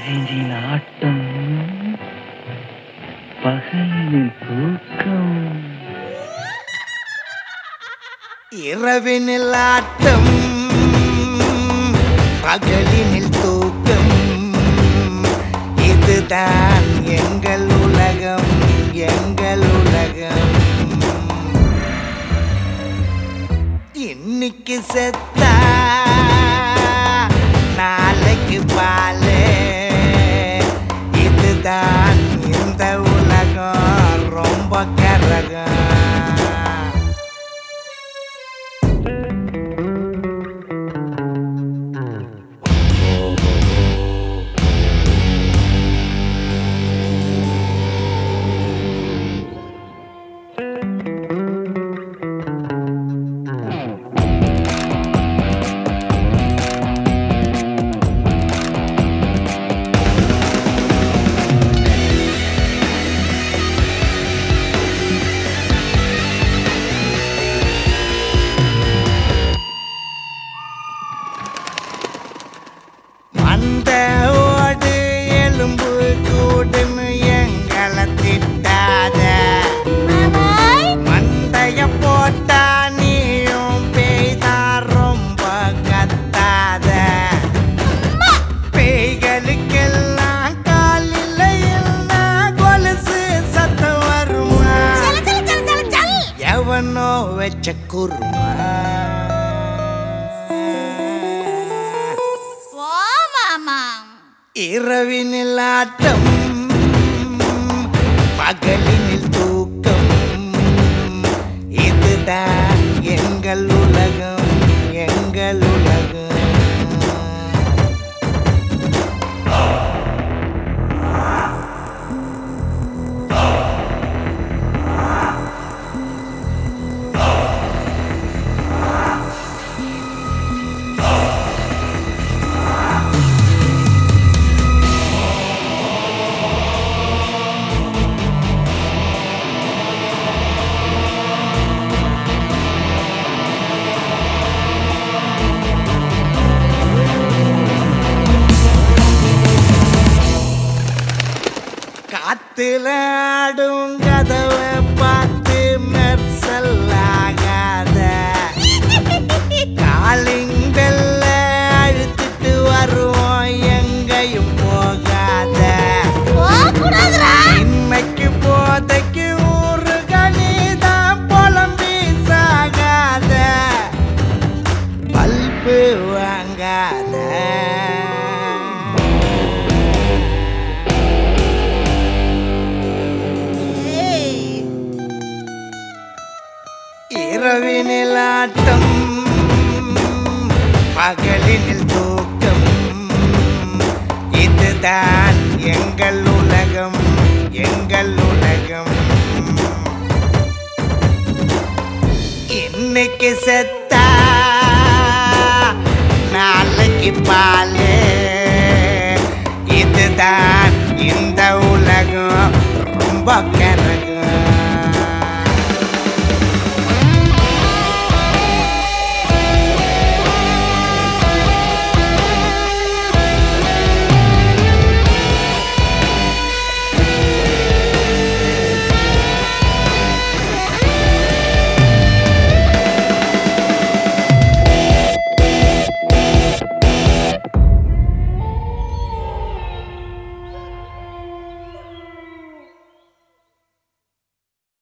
நெஞ்சின் ஆட்டம் பகலின் தூக்கம் இரவினில் ஆட்டம் பகலினில் தூக்கம் இதுதான் எங்கள் உலகம் எங்கள் உலகம் இன்னைக்கு செத்தா நாளைக்கு பாலு இதுதான் இந்த உலகம் ரொம்ப கரகம் வந்த ஓடு எலும்பு கூடுன்னு எங்களை திட்டாத மண்டைய போட்டா நீயும் பெய்தா ரொம்ப கத்தாத பேய்களுக்கெல்லாம் காலில் இல்லா கொலுசு சத்தம் வருமா எவனோ வச்ச குருமா இரவினில் ஆட்டம் பகலினில் தூக்கம் இதுதான் எங்கள் உலகம் எங்கள் உலகம் காத்துல ஆடும் கதவை பார்த்து மெர்சல் ஆகாத காலிங் பெல்ல அழுத்திட்டு வருவோம் எங்கேயும் போகாத இன்னைக்கு போதைக்கு ஊரு கணிதான் புலம்பி சாகாத பல்பு வாங்காத இரவினில் ஆட்டம் பகலினில் தூக்கம் இதுதான் எங்கள் உலகம் எங்கள் உலகம் இன்னைக்கு செத்தா நாளைக்கு பாலு இதுதான் இந்த உலகம் ரொம்ப கர